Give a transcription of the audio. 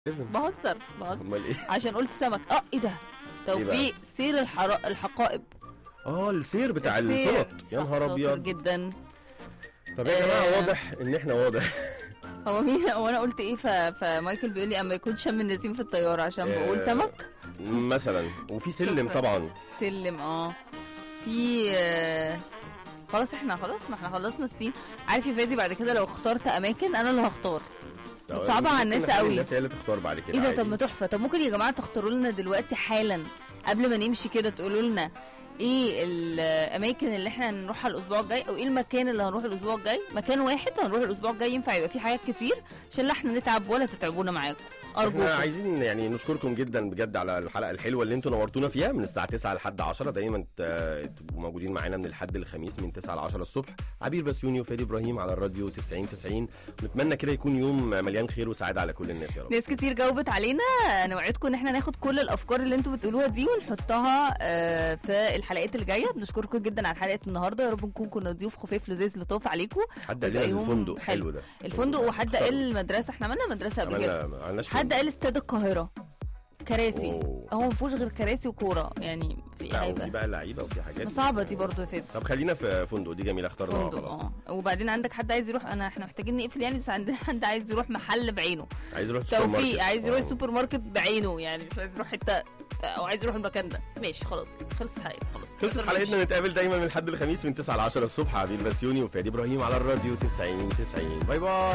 لازم بهزر بهزر امال ايه عشان قلت سمك اه ايه ده إيه بقى؟ توفيق سير الحر... الحقائب اه السير بتاع السير. السلط يا نهار شاطر ابيض جدا طب يا جماعه آه. واضح ان احنا واضح هو مين هو انا قلت ايه ف... فمايكل بيقول لي اما يكون شم النسيم في الطياره عشان بقول آه. سمك مثلا وفي سلم شكراً. طبعا سلم اه في آه، خلاص احنا خلاص ما احنا خلصنا السين عارف يا فادي بعد كده لو اخترت اماكن انا اللي هختار صعبة على الناس ممكن نخلي قوي. الناس هي اللي تختار بعد كده ايه ده عادي. طب ما تحفه طب ممكن يا جماعه تختاروا لنا دلوقتي حالا قبل ما نمشي كده تقولوا لنا ايه الاماكن اللي احنا هنروحها الاسبوع الجاي او ايه المكان اللي هنروح الاسبوع الجاي مكان واحد هنروح الاسبوع الجاي ينفع يبقى فيه حاجات كتير عشان لا احنا نتعب ولا تتعبونا معاكم احنا ارجوكم عايزين يعني نشكركم جدا بجد على الحلقه الحلوه اللي انتوا نورتونا فيها من الساعه 9 لحد 10 دايما ت- تبقوا موجودين معانا من الحد للخميس من 9 ل 10 الصبح عبير بسيوني وفادي ابراهيم على الراديو 90 90 نتمنى كده يكون يوم مليان خير وسعاده على كل الناس يا رب ناس كتير جاوبت علينا نوعدكم ان احنا ناخد كل الافكار اللي انتوا بتقولوها دي ونحطها آه، في الحلقات الجايه بنشكركم جدا على حلقه النهارده يا رب نكون كنا ضيوف خفيف لذيذ لطاف عليكم حد قال يبقى لنا يوم الفندق حلو. حلو ده الفندق وحد اختاروا. قال المدرسه احنا عملنا مدرسه قبل كده عملنا ما عملناش حد فندق. قال استاد القاهره كراسي أوه. هو ما فيهوش غير كراسي وكوره يعني في لا وفي هيبقى بقى لعيبه وفي حاجات صعبه دي برضه يا فادي طب خلينا في فندق دي جميله اخترناها فندق خلاص اه وبعدين عندك حد عايز يروح انا احنا محتاجين نقفل يعني بس عندنا حد عايز يروح محل بعينه عايز يروح السوبر ماركت توفيق عايز يروح آه. السوبر ماركت بعينه يعني مش عايز يروح حته او عايز يروح المكان ده ماشي خلاص خلصت حلقتنا خلاص خلصت نقدر حلقتنا نمشي. نتقابل دايما من الحد الخميس من 9 ل 10 الصبح عبير بسيوني وفادي ابراهيم على الراديو 90 90 باي باي